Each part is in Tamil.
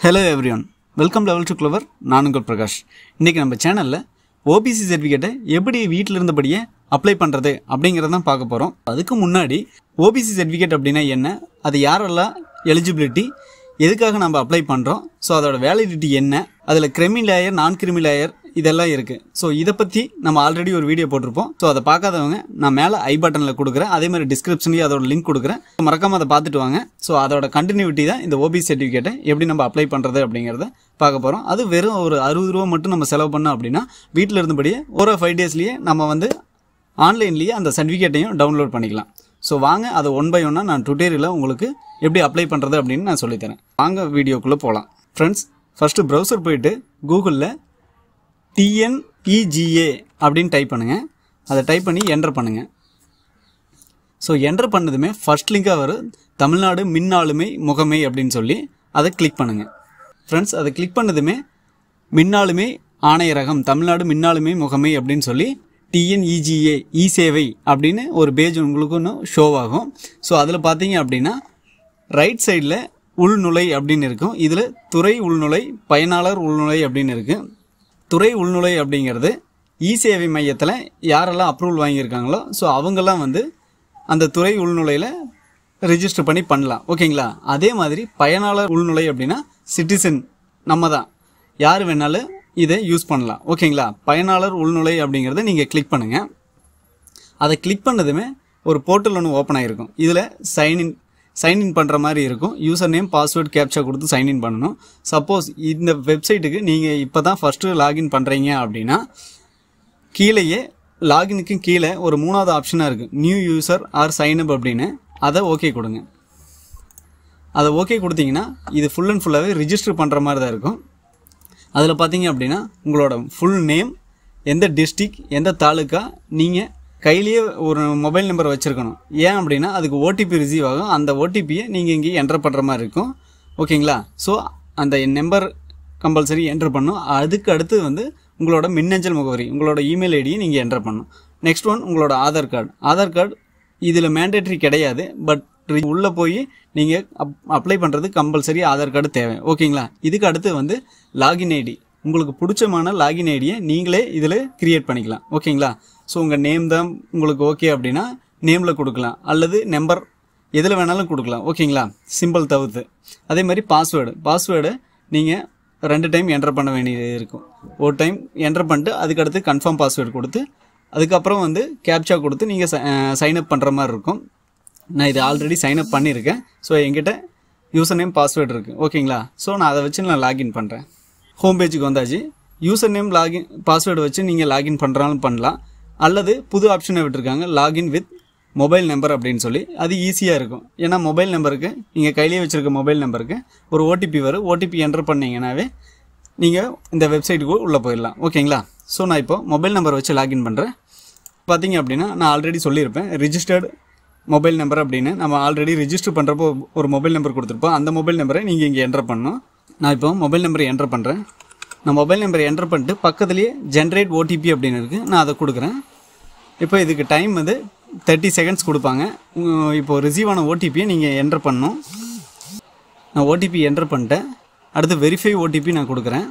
hello everyone welcome level to clever நான் உங்கள் பிரகாஷ் இன்றைக்கி நம்ம சேனலில் ஓபிசி சர்டிஃபிகேட்டை எப்படி வீட்டில் இருந்தபடியே அப்ளை பண்ணுறது அப்படிங்கிறதான் பார்க்க போகிறோம் அதுக்கு முன்னாடி ஓபிசி சர்டிஃபிகேட் அப்படின்னா என்ன அது யாரெல்லாம் எலிஜிபிலிட்டி எதுக்காக நம்ம அப்ளை பண்ணுறோம் ஸோ அதோட வேலிடிட்டி என்ன அதில் கிரிமி லேயர் நான் கிரிமி லேயர் இதெல்லாம் இருக்குது ஸோ இதை பற்றி நம்ம ஆல்ரெடி ஒரு வீடியோ போட்டிருப்போம் ஸோ அதை பார்க்காதவங்க நான் மேலே ஐ பட்டனில் கொடுக்குறேன் அதே மாதிரி டிஸ்கிரிப்ஷன்லேயும் அதோட லிங்க் கொடுக்குறேன் மறக்காமல் அதை பார்த்துட்டு வாங்க ஸோ அதோட கண்டினியூட்டி தான் இந்த ஓபிசி சர்டிஃபிகேட்டை எப்படி நம்ம அப்ளை பண்ணுறது அப்படிங்கிறத பார்க்க போகிறோம் அது வெறும் ஒரு அறுபது ரூபா மட்டும் நம்ம செலவு பண்ணோம் அப்படின்னா வீட்டில் இருந்தபடியே ஒரு ஃபைவ் டேஸ்லேயே நம்ம வந்து ஆன்லைன்லேயே அந்த சர்டிஃபிகேட்டையும் டவுன்லோட் பண்ணிக்கலாம் ஸோ வாங்க அதை ஒன் பை ஒன்னாக நான் டுட்டோரியலில் உங்களுக்கு எப்படி அப்ளை பண்ணுறது அப்படின்னு நான் சொல்லித்தரேன் வாங்க வீடியோக்குள்ளே போகலாம் ஃப்ரெண்ட்ஸ் ஃபஸ்ட்டு ப்ரௌசர் போயிட்டு கூகுளில் டிஎன்இஜிஏ அப்படின்னு டைப் பண்ணுங்கள் அதை டைப் பண்ணி என்டர் பண்ணுங்கள் ஸோ என்டர் பண்ணதுமே ஃபர்ஸ்ட் லிங்காக வரும் தமிழ்நாடு மின் ஆளுமை முகமை அப்படின்னு சொல்லி அதை கிளிக் பண்ணுங்கள் ஃப்ரெண்ட்ஸ் அதை கிளிக் பண்ணதுமே மின்னாளுமை ஆணையரகம் தமிழ்நாடு மின்னாளுமை முகமை அப்படின்னு சொல்லி டிஎன்இஜிஏ இ சேவை அப்படின்னு ஒரு பேஜ் உங்களுக்கு ஒன்று ஷோ ஆகும் ஸோ அதில் பார்த்தீங்க அப்படின்னா ரைட் சைடில் உள்நுழை அப்படின்னு இருக்கும் இதில் துறை உள்நுழை பயனாளர் உள்நுழை அப்படின்னு இருக்குது துறை உள்நுழை அப்படிங்கிறது இ சேவை மையத்தில் யாரெல்லாம் அப்ரூவல் வாங்கியிருக்காங்களோ ஸோ அவங்கெல்லாம் வந்து அந்த துறை உள்நுழையில் ரிஜிஸ்டர் பண்ணி பண்ணலாம் ஓகேங்களா அதே மாதிரி பயனாளர் உள்நுழை அப்படின்னா சிட்டிசன் நம்ம தான் யார் வேணாலும் இதை யூஸ் பண்ணலாம் ஓகேங்களா பயனாளர் உள்நுழை அப்படிங்கிறத நீங்கள் கிளிக் பண்ணுங்கள் அதை கிளிக் பண்ணதுமே ஒரு போர்ட்டல் ஒன்று ஓப்பன் ஆகிருக்கும் இதில் சைன்இன் சைன்இன் பண்ணுற மாதிரி இருக்கும் யூசர் நேம் பாஸ்வேர்ட் கேப்சா கொடுத்து சைன்இன் பண்ணணும் சப்போஸ் இந்த வெப்சைட்டுக்கு நீங்கள் இப்போ தான் ஃபஸ்ட்டு லாகின் பண்ணுறீங்க அப்படின்னா கீழேயே லாகினுக்கு கீழே ஒரு மூணாவது ஆப்ஷனாக இருக்குது நியூ யூசர் ஆர் சைன்அப் அப்படின்னு அதை ஓகே கொடுங்க அதை ஓகே கொடுத்தீங்கன்னா இது ஃபுல் அண்ட் ஃபுல்லாகவே ரிஜிஸ்டர் பண்ணுற மாதிரி தான் இருக்கும் அதில் பார்த்தீங்க அப்படின்னா உங்களோட ஃபுல் நேம் எந்த டிஸ்ட்ரிக் எந்த தாலுக்கா நீங்கள் கையிலேயே ஒரு மொபைல் நம்பர் வச்சுருக்கணும் ஏன் அப்படின்னா அதுக்கு ஓடிபி ரிசீவ் ஆகும் அந்த ஓடிபியை நீங்கள் இங்கே என்டர் பண்ணுற மாதிரி இருக்கும் ஓகேங்களா ஸோ அந்த நம்பர் கம்பல்சரி என்டர் பண்ணும் அதுக்கு அடுத்து வந்து உங்களோட மின்னஞ்சல் முகவரி உங்களோட இமெயில் ஐடியை நீங்கள் என்டர் பண்ணணும் நெக்ஸ்ட் ஒன் உங்களோட ஆதார் கார்டு ஆதார் கார்டு இதில் மேண்டேட்ரி கிடையாது பட் உள்ளே போய் நீங்கள் அப் அப்ளை பண்ணுறது கம்பல்சரி ஆதார் கார்டு தேவை ஓகேங்களா இதுக்கு அடுத்து வந்து லாகின் ஐடி உங்களுக்கு பிடிச்சமான லாகின் ஐடியை நீங்களே இதில் கிரியேட் பண்ணிக்கலாம் ஓகேங்களா ஸோ உங்கள் நேம் தான் உங்களுக்கு ஓகே அப்படின்னா நேமில் கொடுக்கலாம் அல்லது நம்பர் எதில் வேணாலும் கொடுக்கலாம் ஓகேங்களா சிம்பிள் தவிர்த்து அதே மாதிரி பாஸ்வேர்டு பாஸ்வேர்டு நீங்கள் ரெண்டு டைம் என்டர் பண்ண வேண்டியது இருக்கும் ஒரு டைம் என்டர் பண்ணிட்டு அதுக்கடுத்து கன்ஃபார்ம் பாஸ்வேர்டு கொடுத்து அதுக்கப்புறம் வந்து கேப்சா கொடுத்து நீங்கள் சைன் அப் பண்ணுற மாதிரி இருக்கும் நான் இது ஆல்ரெடி சைன் அப் பண்ணியிருக்கேன் ஸோ என்கிட்ட யூசர் நேம் பாஸ்வேர்டு இருக்குது ஓகேங்களா ஸோ நான் அதை வச்சு நான் லாகின் பண்ணுறேன் ஹோம் பேஜுக்கு வந்தாச்சு யூசர் நேம் லாகின் பாஸ்வேர்டு வச்சு நீங்கள் லாகின் பண்ணுறாலும் பண்ணலாம் அல்லது புது ஆப்ஷனை விட்டுருக்காங்க லாகின் வித் மொபைல் நம்பர் அப்படின்னு சொல்லி அது ஈஸியாக இருக்கும் ஏன்னா மொபைல் நம்பருக்கு நீங்கள் கையிலேயே வச்சுருக்க மொபைல் நம்பருக்கு ஒரு ஓடிபி வரும் ஓடிபி என்டர் பண்ணிங்கனாவே நீங்கள் இந்த வெப்சைட்டுக்கு உள்ளே போயிடலாம் ஓகேங்களா ஸோ நான் இப்போ மொபைல் நம்பர் வச்சு லாகின் பண்ணுறேன் பார்த்தீங்க அப்படின்னா நான் ஆல்ரெடி சொல்லியிருப்பேன் ரிஜிஸ்டர்டு மொபைல் நம்பர் அப்படின்னு நம்ம ஆல்ரெடி ரிஜிஸ்டர் பண்ணுறப்போ ஒரு மொபைல் நம்பர் கொடுத்துருப்போம் அந்த மொபைல் நம்பரை நீங்கள் இங்கே என்டர் பண்ணணும் நான் இப்போ மொபைல் நம்பரை என்டர் பண்ணுறேன் நான் மொபைல் நம்பரை என்டர் பண்ணிட்டு பக்கத்துலேயே ஜென்ரேட் ஓடிபி அப்படின்னு இருக்குது நான் அதை கொடுக்குறேன் இப்போ இதுக்கு டைம் வந்து தேர்ட்டி செகண்ட்ஸ் கொடுப்பாங்க இப்போது ரிசீவ் ஆன ஓடிபியை நீங்கள் என்டர் பண்ணணும் நான் ஓடிபி என்டர் பண்ணிட்டேன் அடுத்து வெரிஃபை ஓடிபி நான் கொடுக்குறேன்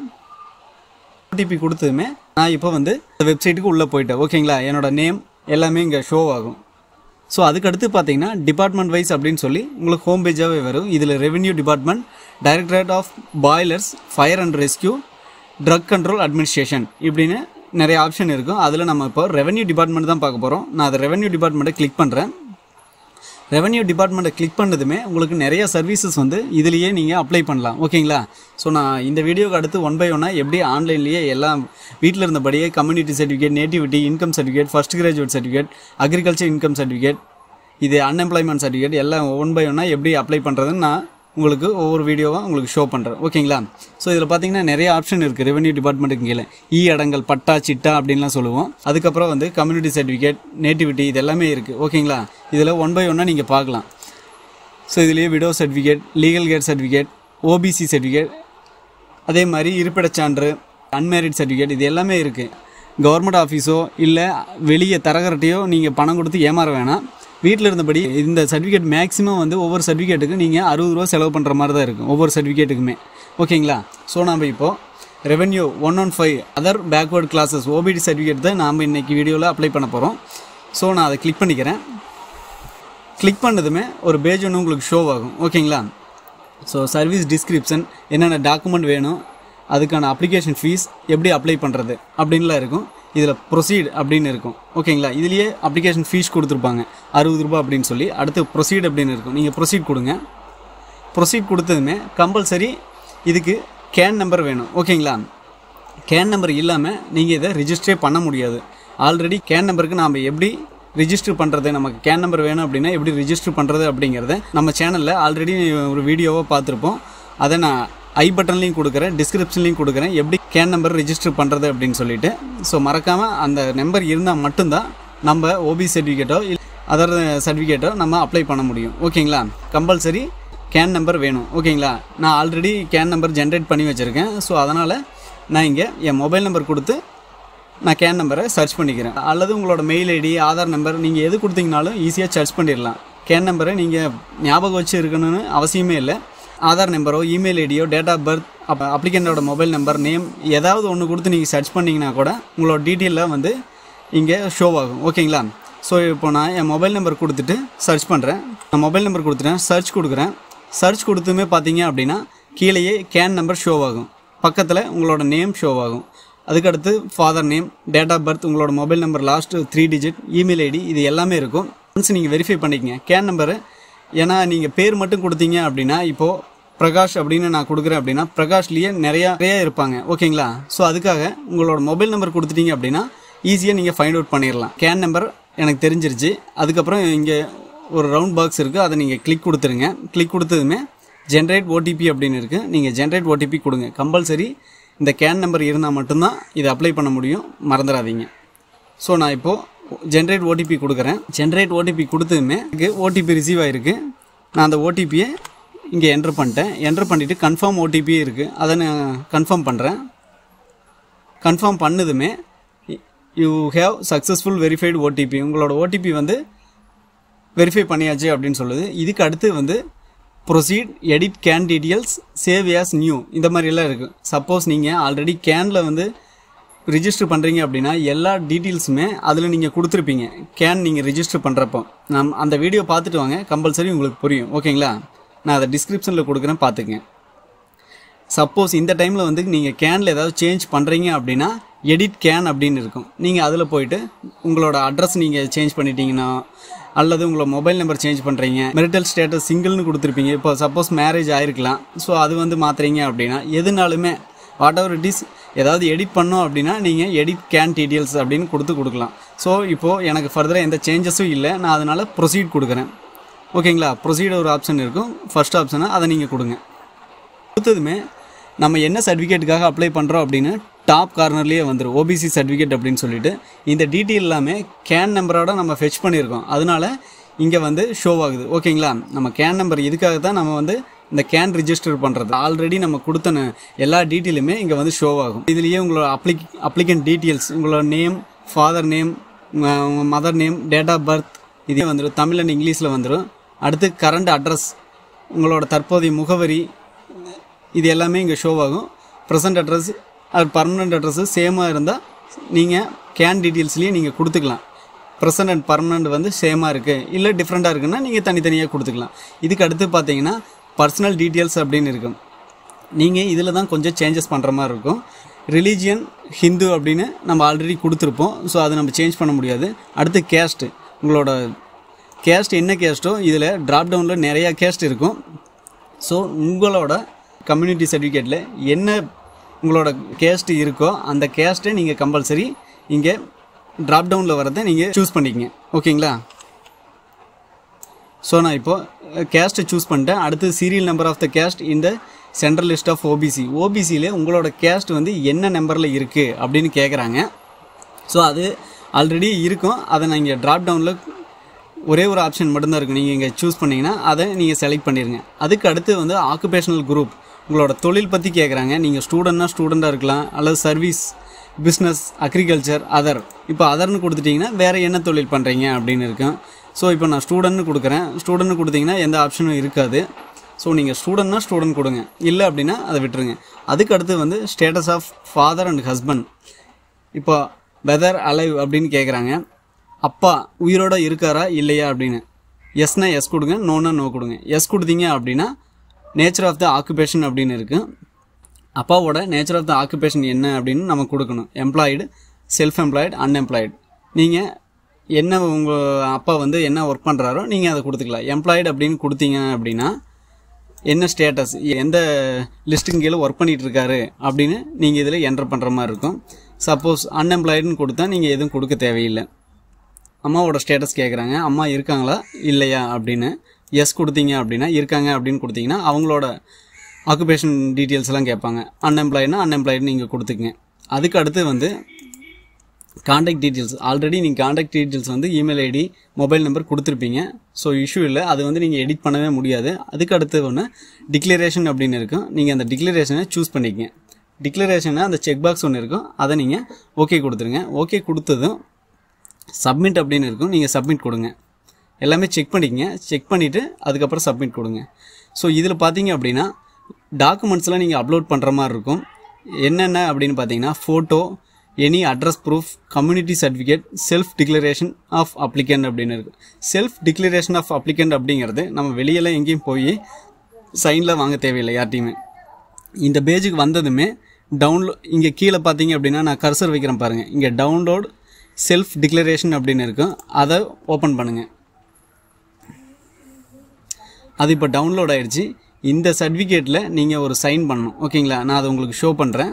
ஓடிபி கொடுத்ததுமே நான் இப்போ வந்து இந்த வெப்சைட்டுக்கு உள்ளே போயிட்டேன் ஓகேங்களா என்னோட நேம் எல்லாமே இங்கே ஷோ ஆகும் ஸோ அதுக்கடுத்து பார்த்தீங்கன்னா டிபார்ட்மெண்ட் வைஸ் அப்படின்னு சொல்லி உங்களுக்கு ஹோம் பேஜாகவே வரும் இதில் revenue department directorate of boilers fire and rescue drug control administration இப்படின்னு நிறைய ஆப்ஷன் இருக்கும் அதில் நம்ம இப்போ ரெவென்யூ டிபார்ட்மெண்ட் தான் பார்க்க போகிறோம் நான் அதை ரெவென்யூ டிபார்ட்மெண்ட்டை கிளிக் பண்ணுறேன் ரெவென்யூ டிபார்ட்மெண்ட்டை கிளிக் பண்ணதுமே உங்களுக்கு நிறைய சர்வீசஸ் வந்து இதுலேயே நீங்கள் அப்ளை பண்ணலாம் ஓகேங்களா ஸோ நான் இந்த வீடியோக்கு அடுத்து ஒன் பை ஒன்னாக எப்படி ஆன்லைன்லேயே எல்லாம் வீட்டில் இருந்தபடியே community certificate nativity income certificate first graduate certificate agriculture income certificate இது அன்எம்ப்ளாய்மெண்ட் சர்டிஃபிகேட் எல்லாம் ஒன் பை ஒன்னாக எப்படி அப்ளை பண்ணுறதுன்னு நான் உங்களுக்கு ஒவ்வொரு வீடியோவாக உங்களுக்கு ஷோ பண்ணுறேன் ஓகேங்களா ஸோ இதில் பார்த்தீங்கன்னா நிறைய ஆப்ஷன் இருக்குது ரெவென்யூ டிபார்ட்மெண்ட்டுக்கு கீழே இ அடங்கல் பட்டா சிட்டா அப்படின்லாம் சொல்லுவோம் அதுக்கப்புறம் வந்து கம்யூனிட்டி சர்டிஃபிகேட் நேட்டிவிட்டி இது எல்லாமே இருக்குது ஓகேங்களா இதில் ஒன் பை ஒன்னாக நீங்கள் பார்க்கலாம் ஸோ இதுலேயே விடோ சர்டிஃபிகேட் லீகல் கேட் சர்டிஃபிகேட் ஓபிசி சர்டிஃபிகேட் அதே மாதிரி இருப்பிடச் சான்று அன்மேரிட் சர்டிஃபிகேட் இது எல்லாமே இருக்குது கவர்மெண்ட் ஆஃபீஸோ இல்லை வெளியே தரகர்கிட்டையோ நீங்கள் பணம் கொடுத்து ஏமாற வேணாம் வீட்டில் இருந்தபடி இந்த சர்டிஃபிகேட் மேக்ஸிமம் வந்து ஒவ்வொரு சர்டிஃபிகேட்டுக்கு நீங்கள் அறுபது ரூபா செலவு பண்ணுற மாதிரி தான் இருக்கும் ஒவ்வொரு சர்டிஃபிகேட்டுக்குமே ஓகேங்களா ஸோ நம்ம இப்போது revenue one one five other backward classes OBC certificate தான் நாம் இன்றைக்கி வீடியோவில் அப்ளை பண்ண போகிறோம் ஸோ நான் அதை கிளிக் பண்ணிக்கிறேன் கிளிக் பண்ணதுமே ஒரு பேஜ் ஒன்று உங்களுக்கு ஷோ ஆகும் ஓகேங்களா ஸோ சர்வீஸ் டிஸ்கிரிப்ஷன் என்னென்ன டாக்குமெண்ட் வேணும் அதுக்கான அப்ளிகேஷன் ஃபீஸ் எப்படி அப்ளை பண்ணுறது அப்படின்லாம் இருக்கும் இதில் ப்ரொசீட் அப்படின்னு இருக்கும் ஓகேங்களா இதுலேயே அப்ளிகேஷன் ஃபீஸ் கொடுத்துருப்பாங்க அறுபது ரூபாய் அப்படின்னு சொல்லி அடுத்து ப்ரொசீட் அப்படின்னு இருக்கும் நீங்கள் ப்ரொசீட் கொடுங்க ப்ரொசீட் கொடுத்ததுமே கம்பல்சரி இதுக்கு கேன் நம்பர் வேணும் ஓகேங்களா கேன் நம்பர் இல்லாமல் நீங்கள் இதை ரிஜிஸ்டரே பண்ண முடியாது ஆல்ரெடி கேன் நம்பருக்கு நாம் எப்படி ரிஜிஸ்டர் பண்ணுறது நமக்கு கேன் நம்பர் வேணும் அப்படின்னா எப்படி ரிஜிஸ்டர் பண்ணுறது அப்படிங்கிறத நம்ம சேனலில் ஆல்ரெடி ஒரு வீடியோவாக பார்த்துருப்போம் அதை நான் ஐ பட்டன்லையும் கொடுக்குறேன் டிஸ்கிரிப்ஷன்லையும் கொடுக்குறேன் எப்படி கேன் நம்பர் ரிஜிஸ்டர் பண்ணுறது அப்படின்னு சொல்லிட்டு ஸோ மறக்காமல் அந்த நம்பர் இருந்தால் மட்டும்தான் நம்ம ஓபி சர்டிஃபிகேட்டோ இல்லை அதர் சர்டிஃபிகேட்டோ நம்ம அப்ளை பண்ண முடியும் ஓகேங்களா கம்பல்சரி கேன் நம்பர் வேணும் ஓகேங்களா நான் ஆல்ரெடி கேன் நம்பர் ஜென்ரேட் பண்ணி வச்சுருக்கேன் ஸோ அதனால் நான் இங்கே என் மொபைல் நம்பர் கொடுத்து நான் கேன் நம்பரை சர்ச் பண்ணிக்கிறேன் அல்லது உங்களோட மெயில் ஐடி ஆதார் நம்பர் நீங்கள் எது கொடுத்தீங்கனாலும் ஈஸியாக சர்ச் பண்ணிடலாம் கேன் நம்பரை நீங்கள் ஞாபகம் வச்சு இருக்கணும்னு அவசியமே இல்லை ஆதார் நம்பரோ இமெயில் ஐடியோ டேட் ஆஃப் பர்த் அப்போ அப்ளிகண்டோட மொபைல் நம்பர் நேம் ஏதாவது ஒன்று கொடுத்து நீங்கள் சர்ச் பண்ணிங்கன்னா கூட உங்களோட டீட்டெயிலில் வந்து இங்கே ஷோ ஆகும் ஓகேங்களா ஸோ இப்போ நான் என் மொபைல் நம்பர் கொடுத்துட்டு சர்ச் பண்ணுறேன் நான் மொபைல் நம்பர் கொடுத்துட்டேன் சர்ச் கொடுக்குறேன் சர்ச் கொடுத்துமே பார்த்தீங்க அப்படின்னா கீழேயே கேன் நம்பர் ஷோ ஆகும் பக்கத்தில் உங்களோட நேம் ஷோ ஆகும் அதுக்கடுத்து father name date of birth உங்களோட mobile number last three digit email ID இது எல்லாமே இருக்கும் ஒன்ஸ் நீங்கள் வெரிஃபை பண்ணிக்கங்க கேன் நம்பரு ஏன்னா நீங்கள் பேர் மட்டும் கொடுத்தீங்க அப்படின்னா இப்போது பிரகாஷ் அப்படின்னு நான் கொடுக்குறேன் அப்படின்னா பிரகாஷ்லேயே நிறையா நிறையா இருப்பாங்க ஓகேங்களா ஸோ அதுக்காக உங்களோட மொபைல் நம்பர் கொடுத்துட்டீங்க அப்படின்னா ஈஸியாக நீங்கள் ஃபைண்ட் அவுட் பண்ணிடலாம் கேன் நம்பர் எனக்கு தெரிஞ்சிருச்சு அதுக்கப்புறம் இங்கே ஒரு ரவுண்ட் பாக்ஸ் இருக்குது அதை நீங்கள் கிளிக் கொடுத்துருங்க கிளிக் கொடுத்ததுமே ஜென்ரேட் ஓடிபி அப்படின்னு இருக்குது நீங்கள் ஜென்ரேட் ஓடிபி கொடுங்க கம்பல்சரி இந்த கேன் நம்பர் இருந்தால் மட்டும்தான் இதை அப்ளை பண்ண முடியும் மறந்துடாதீங்க ஸோ நான் இப்போது ஜென்ரேட் ஓடிபி கொடுக்குறேன் ஜென்ரேட் ஓடிபி கொடுத்ததுமே எனக்கு ஓடிபி ரிசீவ் ஆகிருக்கு நான் அந்த ஓடிபியை இங்கே என்ட்ரு பண்ணிட்டேன் என்ட்ரு பண்ணிவிட்டு கன்ஃபார்ம் ஓடிபியே இருக்குது அதை நான் கன்ஃபார்ம் பண்ணுறேன் கன்ஃபார்ம் பண்ணதுமே you have successful verified OTP உங்களோட ஓடிபி வந்து வெரிஃபை பண்ணியாச்சு அப்படின்னு சொல்லுது இதுக்கு அடுத்து வந்து proceed edit CAN details save as new இந்த மாதிரிலாம் இருக்குது சப்போஸ் நீங்கள் ஆல்ரெடி கேனில் வந்து ரிஜிஸ்டர் பண்ணுறீங்க அப்படின்னா எல்லா டீட்டெயில்ஸுமே அதில் நீங்கள் கொடுத்துருப்பீங்க கேன் நீங்கள் ரிஜிஸ்டர் பண்ணுறப்போ நம் அந்த வீடியோ பார்த்துட்டு வாங்க கம்பல்சரி உங்களுக்கு புரியும் ஓகேங்களா நான் அதை டிஸ்கிரிப்ஷனில் கொடுக்குறேன் பார்த்துங்க சப்போஸ் இந்த டைமில் வந்து நீங்கள் கேனில் ஏதாவது சேஞ்ச் பண்ணுறீங்க அப்படின்னா எடிட் கேன் அப்படின்னு இருக்கும் நீங்கள் அதில் போயிட்டு உங்களோட அட்ரஸ் நீங்கள் சேஞ்ச் பண்ணிட்டீங்கன்னா அல்லது உங்களோட மொபைல் நம்பர் சேஞ்ச் பண்ணுறீங்க மெரிட்டல் ஸ்டேட்டஸ் சிங்கிள்னு கொடுத்துருப்பீங்க இப்போ சப்போஸ் மேரேஜ் ஆயிருக்கலாம் ஸோ அது வந்து மாற்றுறீங்க அப்படின்னா எதுனாலுமே வாட் எவர் இட் இஸ் ஏதாவது எடிட் பண்ணோம் அப்படின்னா நீங்கள் எடிட் கேன் டீட்டெயில்ஸ் அப்படின்னு கொடுத்து கொடுக்கலாம் ஸோ இப்போது எனக்கு ஃபர்தராக எந்த சேஞ்சஸும் இல்லை நான் அதனால் ப்ரொசீட் கொடுக்குறேன் ஓகேங்களா ப்ரொசீட் ஒரு ஆப்ஷன் இருக்கும் ஃபர்ஸ்ட் ஆப்ஷனை அதை நீங்கள் கொடுங்க கொடுத்ததுமே நம்ம என்ன சர்டிஃபிகேட்டுக்காக அப்ளை பண்ணுறோம் அப்படின்னு டாப் கார்னர்லேயே வந்துடும் ஓபிசி சர்டிஃபிகேட் அப்படின்னு சொல்லிட்டு இந்த டீட்டெயில் எல்லாமே கேன் நம்பரோட நம்ம ஃபெச் பண்ணியிருக்கோம் அதனால இங்கே வந்து ஷோ ஆகுது ஓகேங்களா நம்ம கேன் நம்பர் இதுக்காக தான் நம்ம வந்து இந்த கேன் ரிஜிஸ்டர் பண்ணுறது ஆல்ரெடி நம்ம கொடுத்த ந- எல்லா டீட்டெயிலுமே இங்கே வந்து ஷோ ஆகும் இதுலேயே உங்களோட அப்ளிக் அப்ளிகண்ட் டீட்டெயில்ஸ் உங்களோட நேம் ஃபாதர் நேம் உங்கள் mother name date of birth இதே வந்துடும் தமிழ் அண்ட் இங்கிலீஷில் வந்துடும் அடுத்து கரண்ட் அட்ரஸ் உங்களோட தற்போதைய முகவரி இது எல்லாமே இங்கே ஷோ ஆகும் ப்ரெசன்ட் அட்ரஸ் அது பர்மனெண்ட் அட்ரஸு சேமாக இருந்தால் நீங்கள் கேன் டீட்டெயில்ஸ்லேயே நீங்கள் கொடுத்துக்கலாம் ப்ரெசன்ட் அண்ட் பர்மனெண்ட் வந்து சேமாக இருக்குது இல்லை டிஃப்ரெண்ட்டாக இருக்குன்னா நீங்கள் தனித்தனியாக கொடுத்துக்கலாம் இதுக்கு அடுத்து பார்த்தீங்கன்னா பர்சனல் டீட்டெயில்ஸ் அப்படின்னு இருக்கும் நீங்கள் இதில் தான் கொஞ்சம் சேஞ்சஸ் பண்ணுற மாதிரி இருக்கும் ரிலீஜியன் ஹிந்து அப்படின்னு நம்ம ஆல்ரெடி கொடுத்துருப்போம் ஸோ அதை நம்ம சேஞ்ச் பண்ண முடியாது அடுத்து கேஸ்ட்டு உங்களோட கேஸ்ட் என்ன கேஸ்ட்டோ இதில் ட்ராப் டவுனில் நிறையா கேஸ்ட் இருக்கும் ஸோ உங்களோட கம்யூனிட்டி சர்டிஃபிகேட்டில் என்ன உங்களோட கேஸ்ட் இருக்கோ அந்த கேஸ்ட்டை நீங்கள் கம்பல்சரி இங்கே ட்ராப் டவுனில் வரதை நீங்கள் சூஸ் பண்ணிக்கங்க ஓகேங்களா ஸோ நான் இப்போ கேஸ்ட்டை சூஸ் பண்ணிட்டேன் அடுத்து serial number of the caste இந்த சென்ட்ரல் லிஸ்ட் ஆஃப் ஓபிசி ஓபிசியில் உங்களோட கேஸ்ட் வந்து என்ன நம்பரில் இருக்குது அப்படின்னு கேட்குறாங்க ஸோ அது ஆல்ரெடி இருக்கும் அதை நான் இங்கே ட்ராப் டவுனில் ஒரே ஒரு ஆப்ஷன் மட்டும்தான் இருக்கும் நீங்கள் இங்கே சூஸ் பண்ணீங்கன்னா அதை நீங்கள் செலக்ட் பண்ணிடுங்க அதுக்கு அடுத்து வந்து ஆக்குபேஷனல் குரூப் உங்களோட தொழில் பற்றி கேட்குறாங்க நீங்கள் ஸ்டூடெண்ட்னா ஸ்டூடெண்ட்டாக இருக்கலாம் அல்லது சர்வீஸ் பிஸ்னஸ் அக்ரிகல்ச்சர் அதர் இப்போ அதர்னு கொடுத்துட்டிங்கன்னா வேறு என்ன தொழில் பண்ணுறீங்க அப்படின்னு இருக்கும் ஸோ இப்போ நான் ஸ்டூடெண்ட்னு கொடுக்குறேன் ஸ்டூடெண்ட் கொடுத்தீங்கன்னா எந்த ஆப்ஷனும் இருக்காது ஸோ நீங்கள் ஸ்டூடெண்ட்னா ஸ்டூடெண்ட் கொடுங்க இல்லை அப்படின்னா அதை விட்டுருங்க அதுக்கு அடுத்து வந்து status of father and husband இப்போ வெதர் அலைவ் அப்படின்னு கேட்குறாங்க அப்பா உயிரோட இருக்காரா இல்லையா அப்படின்னு எஸ்னா எஸ் கொடுங்க நோனா நோ கொடுங்க எஸ் கொடுத்தீங்க அப்படின்னா நேச்சர் ஆஃப் த ஆக்குபேஷன் அப்படின்னு இருக்குது அப்பாவோட நேச்சர் ஆஃப் த ஆக்குபேஷன் என்ன அப்படின்னு நம்ம கொடுக்கணும் எம்ப்ளாய்டு செல்ஃப் எம்ப்ளாய்டு அன்எம்ப்ளாய்டு நீங்கள் என்ன உங்கள் அப்பா வந்து என்ன ஒர்க் பண்ணுறாரோ நீங்கள் அதை கொடுத்துக்கலாம் எம்ப்ளாய்டு அப்படின்னு கொடுத்தீங்க அப்படின்னா என்ன ஸ்டேட்டஸ் எந்த லிஸ்ட்டுக்கு கீழே ஒர்க் பண்ணிட்டு இருக்காரு அப்படின்னு நீங்கள் இதில் என்டர் பண்ணுற மாதிரி இருக்கும் சப்போஸ் அன்எம்ப்ளாய்டுன்னு கொடுத்தா நீங்கள் எதுவும் கொடுக்க தேவையில்லை அம்மாவோட ஸ்டேட்டஸ் கேட்குறாங்க அம்மா இருக்காங்களா இல்லையா அப்படின்னு எஸ் கொடுத்தீங்க அப்படின்னா இருக்காங்க அப்படின்னு கொடுத்தீங்கன்னா அவங்களோட ஆக்குபேஷன் டீட்டெயில்ஸ் எல்லாம் கேட்பாங்க அன்எம்ப்ளாய்னா அன்எம்ப்ளாய்டு நீங்கள் கொடுத்துக்குங்க அதுக்கு அடுத்து வந்து காண்டாக்ட் டீட்டெயில்ஸ் ஆல்ரெடி நீங்கள் காண்டாக்ட் டீட்டெயில்ஸ் வந்து இமெயில் ஐடி மொபைல் நம்பர் கொடுத்துருப்பீங்க ஸோ இஷ்யூ இல்லை அது வந்து நீங்கள் எடிட் பண்ணவே முடியாது அதுக்கு அடுத்து ஒன்று டிக்ளரேஷன் அப்படின்னு இருக்கும் நீங்கள் அந்த டிக்ளரேஷனை சூஸ் பண்ணிக்கங்க டிக்ளரேஷனை அந்த செக் பாக்ஸ் ஒன்று இருக்கும் அதை நீங்கள் ஓகே கொடுத்துருங்க ஓகே கொடுத்ததும் சப்மிட் அப்படின்னு இருக்கும் நீங்கள் சப்மிட் கொடுங்க எல்லாமே செக் பண்ணிக்கங்க செக் பண்ணிவிட்டு அதுக்கப்புறம் சப்மிட் கொடுங்க ஸோ இதில் பார்த்தீங்க அப்படின்னா டாக்குமெண்ட்ஸ்லாம் நீங்கள் அப்லோட் பண்ணுற மாதிரி இருக்கும் என்னென்ன அப்படின்னு பார்த்தீங்கன்னா photo any address proof community certificate self declaration of applicant அப்படின்னு இருக்கு செல்ஃப் டிக்ளரேஷன் ஆஃப் அப்ளிகண்ட் அப்படிங்கிறது நம்ம வெளியெல்லாம் எங்கேயும் போய் சைனில் வாங்க தேவையில்லை யார்ட்டையுமே இந்த பேஜுக்கு வந்ததுமே டவுன்லோட் இங்கே கீழே பார்த்தீங்க அப்படின்னா நான் கர்சர் வைக்கிறேன் பாருங்கள் இங்கே டவுன்லோட் செல்ஃப் டிக்ளரேஷன் அப்படின்னு இருக்கும் அதை ஓப்பன் பண்ணுங்கள் அது இப்போ டவுன்லோட் ஆயிடுச்சு இந்த சர்டிஃபிகேட்டில் நீங்கள் ஒரு சைன் பண்ணணும் ஓகேங்களா நான் அதை உங்களுக்கு ஷோ பண்ணுறேன்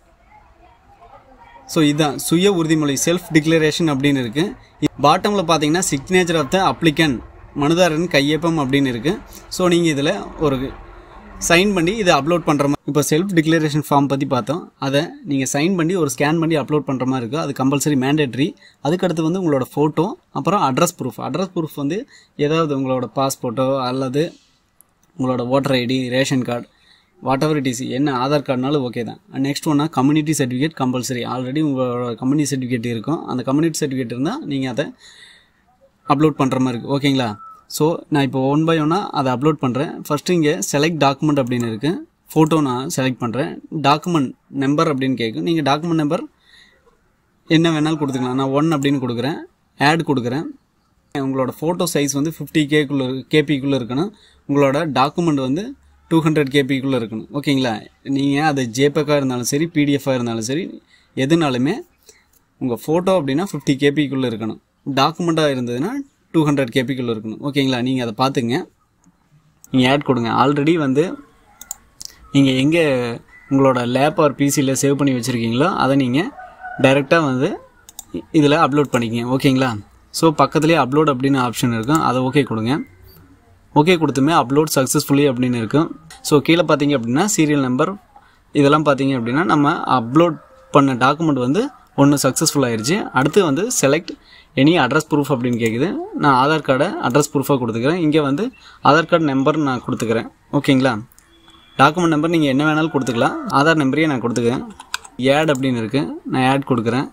ஸோ இதுதான் சுய உறுதிமொழி செல்ஃப் டிக்ளரேஷன் அப்படின்னு இருக்குது பாட்டமில் பார்த்தீங்கன்னா சிக்னேச்சர் ஆஃப் த அப்ளிகன் மனுதாரன் கையொப்பம் அப்படின்னு இருக்குது ஸோ நீங்கள் இதில் ஒரு சைன் பண்ணி இதை அப்லோட் பண்ணுற மாதிரி இப்போ செல்ஃப் டிக்ளரேஷன் ஃபார்ம் பற்றி பார்த்தோம் அதை நீங்கள் சைன் பண்ணி ஒரு ஸ்கேன் பண்ணி அப்லோட் பண்ணுற மாதிரி இருக்குது அது கம்பல்சரி மேண்டேட்ரி அதுக்கடுத்து வந்து உங்களோட ஃபோட்டோ அப்புறம் அட்ரஸ் ப்ரூஃப் அட்ரஸ் ப்ரூஃப் வந்து ஏதாவது உங்களோட பாஸ்போர்ட்டோ அல்லது உங்களோட voter ID ration card whatever it is என்ன ஆதார் கார்டுனாலும் ஓகே தான் நெக்ஸ்ட் ஒன்னா கம்யூனிட்டி சர்டிஃபிகேட் கம்பல்சரி ஆல்ரெடி உங்களோட கம்யூனிட்டி சர்டிஃபிகேட் இருக்கும் அந்த கம்யூனிட்டி சர்டிஃபிகேட் இருந்தால் நீங்கள் அதை அப்லோட் பண்ணுற மாதிரி இருக்குது ஓகேங்களா ஸோ நான் இப்போ ஒன் பை ஒன்னாக அதை அப்லோட் பண்ணுறேன் ஃபஸ்ட்டு இங்கே செலக்ட் டாக்குமெண்ட் அப்படின்னு இருக்குது ஃபோட்டோ நான் செலக்ட் பண்ணுறேன் டாக்குமெண்ட் நம்பர் அப்படின்னு கேட்கும் நீங்கள் டாக்குமெண்ட் நம்பர் என்ன வேணாலும் கொடுத்துக்கலாம் நான் ஒன் அப்படின்னு கொடுக்குறேன் ஆட் கொடுக்குறேன் உங்களோட ஃபோட்டோ சைஸ் வந்து ஃபிஃப்டி கேக்குள்ளே கேபிக்குள்ளே இருக்கணும் உங்களோட டாக்குமெண்ட் வந்து டூ ஹண்ட்ரட் கேபிக்குள்ளே இருக்கணும் ஓகேங்களா நீங்கள் அது ஜேபக்காக இருந்தாலும் சரி பிடிஎஃபாக இருந்தாலும் சரி எதுனாலுமே உங்கள் ஃபோட்டோ அப்படின்னா ஃபிஃப்டி கேபிக்குள்ளே இருக்கணும் டாக்குமெண்ட்டாக இருந்ததுன்னா டூ ஹண்ட்ரட் கேபிக்குள்ளே இருக்கணும் ஓகேங்களா நீங்கள் அதை பார்த்துங்க நீங்கள் ஆட் கொடுங்க ஆல்ரெடி வந்து நீங்கள் எங்கே உங்களோட லேப் ஆர் பிசியில் சேவ் பண்ணி வச்சுருக்கீங்களோ அதை நீங்கள் டைரெக்டாக வந்து இதில் அப்லோட் பண்ணிக்கங்க ஓகேங்களா ஸோ பக்கத்துலேயே அப்லோட் அப்படின்னு ஆப்ஷன் இருக்கும் அதை ஓகே கொடுங்க ஓகே கொடுத்துமே அப்லோட் சக்ஸஸ்ஃபுல்லி அப்படின்னு இருக்கும் ஸோ கீழே பார்த்தீங்க அப்படின்னா சீரியல் நம்பர் இதெல்லாம் பார்த்தீங்க அப்படின்னா நம்ம அப்லோட் பண்ண டாக்குமெண்ட் வந்து ஒன்று சக்ஸஸ்ஃபுல் ஆயிடுச்சு அடுத்து வந்து செலக்ட் எனி அட்ரஸ் ப்ரூஃப் அப்படின்னு கேட்குது நான் ஆதார் கார்டை அட்ரஸ் ப்ரூஃபாக கொடுத்துக்கிறேன் இங்கே வந்து ஆதார் கார்டு நம்பர் நான் கொடுத்துக்கிறேன் ஓகேங்களா டாக்குமெண்ட் நம்பர் நீங்கள் என்ன வேணாலும் கொடுத்துக்கலாம் ஆதார் நம்பரையே நான் கொடுத்துக்கிறேன் ஆட் அப்படின்னு இருக்குது நான் ஆட் கொடுக்குறேன்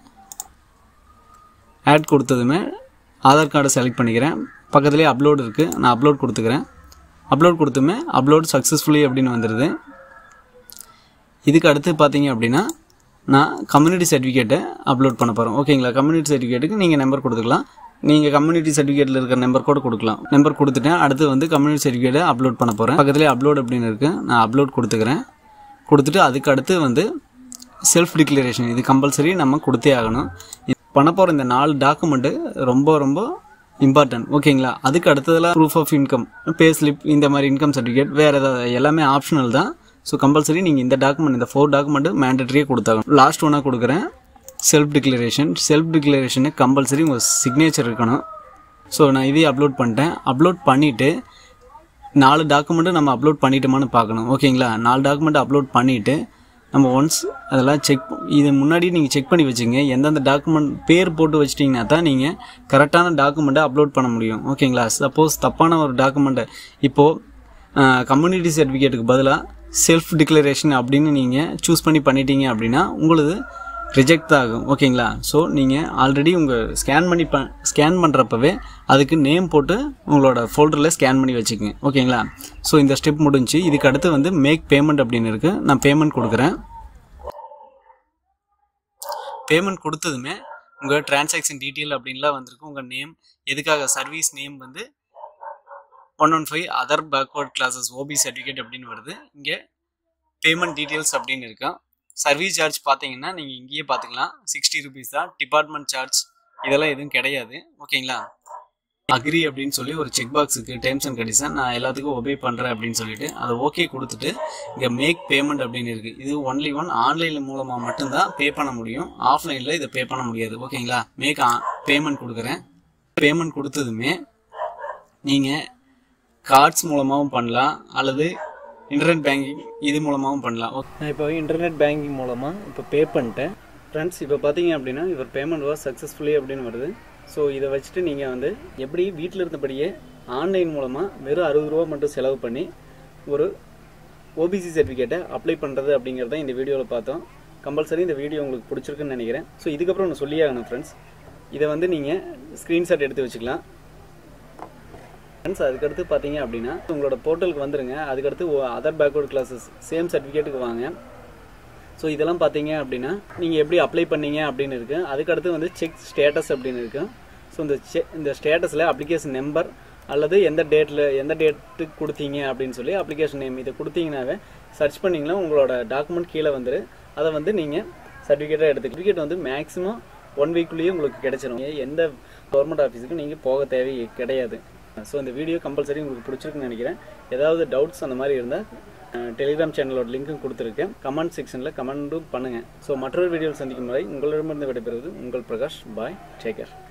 ஆட் கொடுத்ததுமே ஆதார் கார்டை செலக்ட் பண்ணிக்கிறேன் பக்கத்துலேயே அப்லோட் இருக்குது நான் அப்லோட் கொடுத்துக்கிறேன் அப்லோட் கொடுத்துமே அப்லோட் சக்ஸஸ்ஃபுல்லி அப்படின்னு வந்துடுது இதுக்கு அடுத்து பார்த்தீங்க அப்படின்னா நான் கம்யூனிட்டி சர்டிஃபிகேட்டை அப்லோட் பண்ண போகிறேன் ஓகேங்களா கம்யூனிட்டி சர்டிஃபிகேட்டுக்கு நீங்கள் நம்பர் கொடுத்துக்கலாம் நீங்கள் கம்யூனிட்டி சர்டிஃபிகேட்டில் இருக்கிற நம்பர் கூட கொடுக்கலாம் நம்பர் கொடுத்துட்டேன் அடுத்து வந்து கம்யூனிட்டி சர்டிஃபிகேட்டை அப்லோட் பண்ண போகிறேன் பக்கத்துலேயே அப்லோட் அப்படின்னு இருக்குது நான் அப்லோட் கொடுத்துக்கிறேன் கொடுத்துட்டு அதுக்கு அடுத்து வந்து செல்ஃப் டிக்ளரேஷன் இது கம்பல்சரி நம்ம கொடுத்தே ஆகணும் பண்ண போகிற இந்த நாலு டாக்குமெண்ட்டு ரொம்ப ரொம்ப இம்பார்ட்டன்ட் ஓகேங்களா அதுக்கு அடுத்ததெல்லாம் proof of income pay slip இந்த மாதிரி இன்கம் சர்டிஃபிகேட் வேறு ஏதாவது எல்லாமே ஆப்ஷனல் தான் ஸோ கம்பல்சரி நீங்கள் இந்த டாக்குமெண்ட் இந்த ஃபோர் டாக்குமெண்ட் மேண்டட்ரியே கொடுத்தாகணும் லாஸ்ட் ஒன்னாக கொடுக்குறேன் self declaration self declaration compulsory உங்கள் சிக்னேச்சர் இருக்கணும் ஸோ நான் இதையும் அப்லோட் பண்ணிட்டேன் அப்லோட் பண்ணிவிட்டு நாலு டாக்குமெண்ட்டு நம்ம அப்லோட் பண்ணிட்டோமான்னு பார்க்கணும் ஓகேங்களா நாலு டாக்குமெண்ட் அப்லோட் பண்ணிவிட்டு நம்ம ஒன்ஸ் அதெல்லாம் செக் இது முன்னாடி நீங்கள் செக் பண்ணி வச்சுங்க எந்தெந்த டாக்குமெண்ட் பேர் போட்டு வச்சிட்டிங்கன்னா தான் நீங்கள் கரெக்டான டாக்குமெண்ட்டை அப்லோட் பண்ண முடியும் ஓகேங்களா சப்போஸ் தப்பான ஒரு டாக்குமெண்ட்டை இப்போது கம்யூனிட்டி சர்டிஃபிகேட்டுக்கு பதிலாக செல்ஃப் டிக்ளரேஷன் அப்படின்னு நீங்கள் சூஸ் பண்ணி பண்ணிட்டீங்க அப்படின்னா உங்களது ரிஜெக்ட் தான் ஆகும் ஓகேங்களா ஸோ நீங்கள் ஆல்ரெடி உங்கள் ஸ்கேன் பண்ணி ப ஸ்கேன் பண்ணுறப்பவே அதுக்கு நேம் போட்டு உங்களோட ஃபோல்டரில் ஸ்கேன் பண்ணி வச்சுக்கோங்க ஓகேங்களா ஸோ இந்த ஸ்டெப் முடிஞ்சு இதுக்கு அடுத்து வந்து மேக் பேமெண்ட் அப்படின்னு இருக்குது நான் பேமெண்ட் கொடுக்குறேன் பேமெண்ட் கொடுத்ததுமே உங்கள் டிரான்சாக்ஷன் டீட்டெயில் அப்படின்லாம் வந்திருக்கு உங்கள் நேம் எதுக்காக சர்வீஸ் நேம் வந்து one one five other backward classes OBC certificate அப்படின்னு வருது இங்கே பேமெண்ட் டீட்டெயில்ஸ் அப்படின்னு இருக்கா சர்வீஸ் சார்ஜ் பார்த்தீங்கன்னா நீங்கள் இங்கேயே பார்த்துக்கலாம் சிக்ஸ்டி ருபீஸ் தான் டிபார்ட்மெண்ட் சார்ஜ் இதெல்லாம் எதுவும் கிடையாது ஓகேங்களா அக்ரி அப்படின்னு சொல்லி ஒரு செக் பாக்ஸுக்கு டேர்ம்ஸ் அண்ட் கண்டிஷன் நான் எல்லாத்துக்கும் ஒபே பண்ணுறேன் அப்படின்னு சொல்லிட்டு அதை ஓகே கொடுத்துட்டு இங்கே மேக் பேமெண்ட் அப்படின்னு இருக்குது இது ஒன்லி ஒன் ஆன்லைன் மூலமாக மட்டும்தான் பே பண்ண முடியும் ஆஃப்லைனில் இதை பே பண்ண முடியாது ஓகேங்களா மேக் பேமெண்ட் கொடுக்குறேன் பேமெண்ட் கொடுத்ததுமே நீங்கள் கார்ட்ஸ் மூலமாகவும் பண்ணலாம் அல்லது இன்டர்நெட் பேங்கிங் இது மூலமாகவும் பண்ணலாம் நான் இப்போ இன்டர்நெட் பேங்கிங் மூலமாக இப்போ பே பண்ணிட்டேன் ஃப்ரெண்ட்ஸ் இப்போ பார்த்தீங்க அப்படின்னா இவர் பேமெண்ட் வாஸ் சக்ஸஸ்ஃபுல்லி அப்படின்னு வருது ஸோ இதை வச்சுட்டு நீங்கள் வந்து எப்படி வீட்டில் இருந்தபடியே ஆன்லைன் மூலமாக வெறும் அறுபது ரூபா மட்டும் செலவு பண்ணி ஒரு ஓபிசி சர்டிஃபிகேட்டை அப்ளை பண்ணுறது அப்படிங்கிறத இந்த வீடியோவில் பார்த்தோம் கம்பல்சரி இந்த வீடியோ உங்களுக்கு பிடிச்சிருக்குன்னு நினைக்கிறேன் ஸோ இதுக்கப்புறம் ஒன்று சொல்லியே ஆகணும் ஃப்ரெண்ட்ஸ் இதை வந்து நீங்கள் ஸ்க்ரீன்ஷாட் எடுத்து வச்சுக்கலாம் ஃப்ரெண்ட்ஸ் அதுக்கடுத்து பார்த்தீங்க அப்படின்னா உங்களோட போர்ட்டலுக்கு வந்துருங்க அதுக்கடுத்து அதர் பேக்வர்ட் கிளாஸஸ் சேம் சர்டிஃபிகேட்டுக்கு வாங்க ஸோ இதெல்லாம் பார்த்தீங்க அப்படின்னா நீங்கள் எப்படி அப்ளை பண்ணீங்க அப்படின்னு இருக்குது அதுக்கடுத்து வந்து செக் ஸ்டேட்டஸ் அப்படின்னு இருக்கு ஸோ இந்த செ இந்த ஸ்டேட்டஸில் அப்ளிகேஷன் நம்பர் அல்லது எந்த டேட்டில் எந்த டேட்டுக்கு கொடுத்தீங்க அப்படின்னு சொல்லி அப்ளிகேஷன் நேம் இதை கொடுத்தீங்கன்னாவே சர்ச் பண்ணிங்கன்னா உங்களோட டாக்குமெண்ட் கீழே வந்துரு அதை வந்து நீங்கள் சர்டிஃபிகேட்டாக எடுத்து சர்டிஃபிகேட் வந்து மேக்ஸிமம் ஒன் வீக்குள்ளேயே உங்களுக்கு கிடைச்சிரும் எந்த கவர்மெண்ட் ஆஃபீஸுக்கு நீங்கள் போக தேவை கிடையாது ஸோ இந்த வீடியோ கம்பல்சரி உங்களுக்கு பிடிச்சிருக்குன்னு நினைக்கிறேன் ஏதாவது டவுட்ஸ் அந்த மாதிரி இருந்தால் டெலிகிராம் சேனலோட லிங்க்கும் கொடுத்துருக்கேன் கமெண்ட் செக்ஷனில் கமெண்ட்டும் பண்ணுங்கள் ஸோ மற்றொரு வீடியோவில் சந்திக்கும் வரை உங்களிடமிருந்து விடைபெறுவது உங்கள் பிரகாஷ் பாய் டேக்கர்